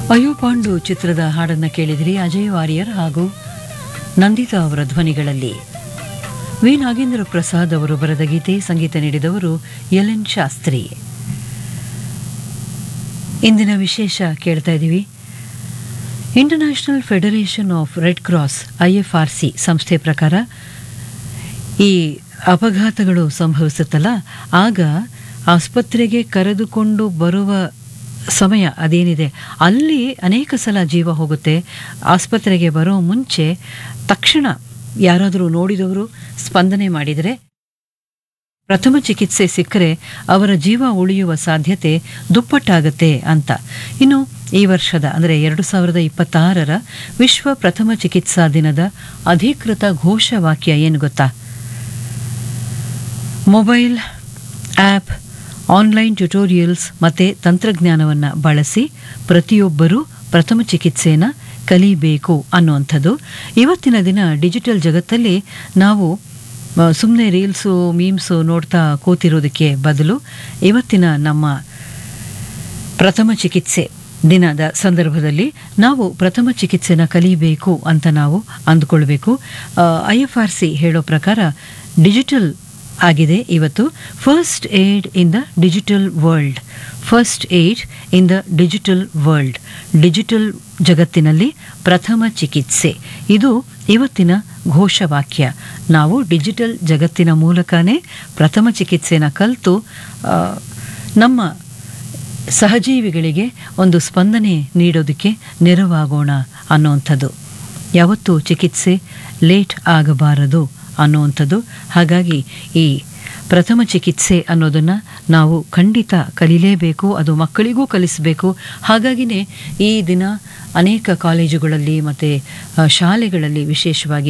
ಅಯ್ಯೋ ಪಾಂಡು ಚಿತ್ರದ ಹಾಡನ್ನು ಕೇಳಿದಿರಿ ಅಜಯ್ ವಾರಿಯರ್ ಹಾಗೂ ನಂದಿತಾ ಅವರ ಧ್ವನಿಗಳಲ್ಲಿ ವಿ ನಾಗೇಂದ್ರ ಪ್ರಸಾದ್ ಅವರು ಬರೆದ ಗೀತೆ ಸಂಗೀತ ನೀಡಿದವರು ಎಲ್ ಎನ್ ಶಾಸ್ತ್ರಿ ಇಂದಿನ ವಿಶೇಷ ಕೇಳ್ತಾ ಇದ್ದೀವಿ International Federation of Red Cross I F R C ಸಂಸ್ಥೆ ಪ್ರಕಾರ ಈ ಅಪಘಾತಗಳು ಸಂಭವಿಸುತ್ತಲ್ಲ ಆಗ ಆಸ್ಪತ್ರೆಗೆ ಕರೆದುಕೊಂಡು ಬರುವ ಸಮಯ ಅದೇನಿದೆ ಅಲ್ಲಿ ಅನೇಕ ಸಲ ಜೀವ ಹೋಗುತ್ತೆ ಆಸ್ಪತ್ರೆಗೆ ಬರೋ ಮುಂಚೆ ತಕ್ಷಣ ಯಾರಾದರೂ ನೋಡಿದವರು ಸ್ಪಂದನೆ ಮಾಡಿದರೆ ಪ್ರಥಮ ಚಿಕಿತ್ಸೆ ಸಿಕ್ಕರೆ ಅವರ ಜೀವ ಉಳಿಯುವ ಸಾಧ್ಯತೆ ದುಪ್ಪಟ್ಟಾಗತ್ತೆ ಅಂತ ಇನ್ನು ಈ ವರ್ಷದ ಅಂದರೆ ಎರಡು ಸಾವಿರದ ಇಪ್ಪತ್ತಾರರ ವಿಶ್ವ ಪ್ರಥಮ ಚಿಕಿತ್ಸಾ ದಿನದ ಅಧಿಕೃತ ಘೋಷವಾಕ್ಯ ಏನು ಗೊತ್ತಾ ಮೊಬೈಲ್ ಆ್ಯಪ್ ಆನ್ಲೈನ್ ಟ್ಯುಟೋರಿಯಲ್ಸ್ ಮತ್ತು ತಂತ್ರಜ್ಞಾನವನ್ನು ಬಳಸಿ ಪ್ರತಿಯೊಬ್ಬರೂ ಪ್ರಥಮ ಚಿಕಿತ್ಸೆಯನ್ನು ಕಲಿಬೇಕು ಅನ್ನುವಂಥದ್ದು ಇವತ್ತಿನ ದಿನ ಡಿಜಿಟಲ್ ಜಗತ್ತಲ್ಲಿ ನಾವು ಸುಮ್ಮನೆ ರೀಲ್ಸು ಮೀಮ್ಸು ನೋಡ್ತಾ ಕೂತಿರೋದಕ್ಕೆ ಬದಲು ಇವತ್ತಿನ ನಮ್ಮ ಪ್ರಥಮ ಚಿಕಿತ್ಸೆ ದಿನದ ಸಂದರ್ಭದಲ್ಲಿ ನಾವು ಪ್ರಥಮ ಚಿಕಿತ್ಸೆನ ಕಲಿಬೇಕು ಅಂತ ನಾವು ಅಂದ್ಕೊಳ್ಬೇಕು ಐ ಎಫ್ ಆರ್ ಸಿ ಹೇಳೋ ಪ್ರಕಾರ ಡಿಜಿಟಲ್ ಆಗಿದೆ ಇವತ್ತು first aid in the digital world first aid in the digital world digital ಜಗತ್ತಿನಲ್ಲಿ ಪ್ರಥಮ ಚಿಕಿತ್ಸೆ ಇದು ಇವತ್ತಿನ ಘೋಷವಾಕ್ಯ ನಾವು ಡಿಜಿಟಲ್ ಜಗತ್ತಿನ ಮೂಲಕನೇ ಪ್ರಥಮ ಚಿಕಿತ್ಸೆನ ಕಲಿತು ನಮ್ಮ ಸಹಜೀವಿಗಳಿಗೆ ಒಂದು ಸ್ಪಂದನೆ ನೀಡೋದಕ್ಕೆ ನೆರವಾಗೋಣ ಅನ್ನುವಂಥದ್ದು ಯಾವತ್ತೂ ಚಿಕಿತ್ಸೆ ಲೇಟ್ ಆಗಬಾರದು ಅನ್ನುವಂಥದ್ದು ಹಾಗಾಗಿ ಈ ಪ್ರಥಮ ಚಿಕಿತ್ಸೆ ಅನ್ನೋದನ್ನು ನಾವು ಖಂಡಿತ ಕಲಿಲೇಬೇಕು ಅದು ಮಕ್ಕಳಿಗೂ ಕಲಿಸಬೇಕು ಹಾಗಾಗಿನೇ ಈ ದಿನ ಅನೇಕ ಕಾಲೇಜುಗಳಲ್ಲಿ ಮತ್ತು ಶಾಲೆಗಳಲ್ಲಿ ವಿಶೇಷವಾಗಿ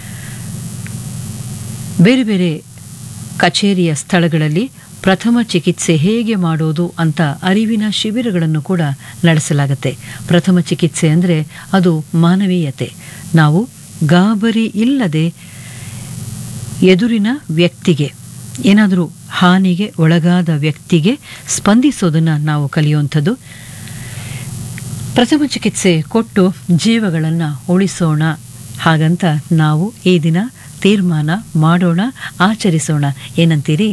ಬೇರೆ ಬೇರೆ ಕಚೇರಿಯ ಸ್ಥಳಗಳಲ್ಲಿ ಪ್ರಥಮ ಚಿಕಿತ್ಸೆ ಹೇಗೆ ಮಾಡೋದು ಅಂತ ಅರಿವಿನ ಶಿಬಿರಗಳನ್ನು ಕೂಡ ನಡೆಸಲಾಗುತ್ತೆ ಪ್ರಥಮ ಚಿಕಿತ್ಸೆ ಅಂದರೆ ಅದು ಮಾನವೀಯತೆ ನಾವು ಗಾಬರಿ ಇಲ್ಲದೆ ಎದುರಿನ ವ್ಯಕ್ತಿಗೆ ಏನಾದರೂ ಹಾನಿಗೆ ಒಳಗಾದ ವ್ಯಕ್ತಿಗೆ ಸ್ಪಂದಿಸೋದನ್ನು ನಾವು ಕಲಿಯುವಂಥದ್ದು ಪ್ರಥಮ ಚಿಕಿತ್ಸೆ ಕೊಟ್ಟು ಜೀವಗಳನ್ನು ಉಳಿಸೋಣ ಹಾಗಂತ ನಾವು ಈ ದಿನ ತೀರ್ಮಾನ ಮಾಡೋಣ ಆಚರಿಸೋಣ ಏನಂತೀರಿ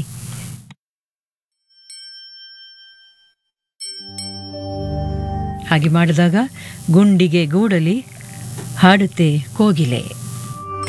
ಹಾಗೆ ಮಾಡಿದಾಗ ಗುಂಡಿಗೆ ಗೂಡಲಿ ಹಾಡುತ್ತೆ ಕೋಗಿಲೆ